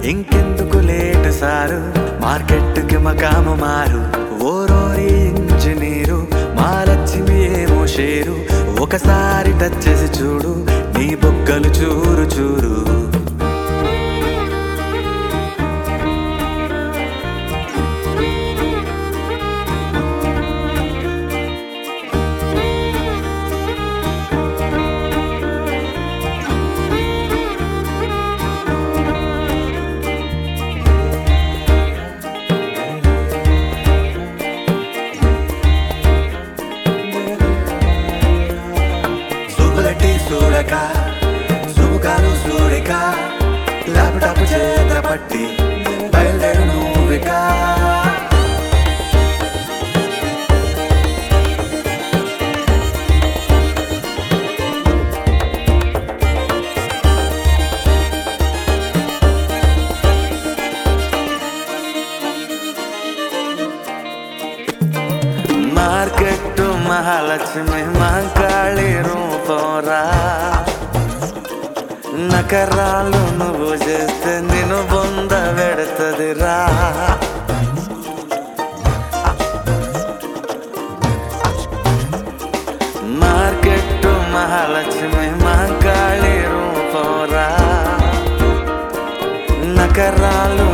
ఇంకెందుకు late sir మార్కెట్కి మకాము మారు ఓరోరి ఇంజనీరు మా లక్ష్మి ఏమో షేరు ఒకసారి టచ్ చేసి చూడు నీ బొగ్గలు చూరు చూరు సుబులటి చూడక సుబుకాలు చూడక ల్యాప్టాప్ చేత పట్టి బయలుదేరు నువ్వికా మార్కెట్ మహాలక్ష్మి మాంకాళి రూపంరా నకరాలు నువ్వు చేస్తే నేను బొంద పెడతదిరా మార్కెట్ మహాలక్ష్మి మాంకాళి రూపంరా నకరాలు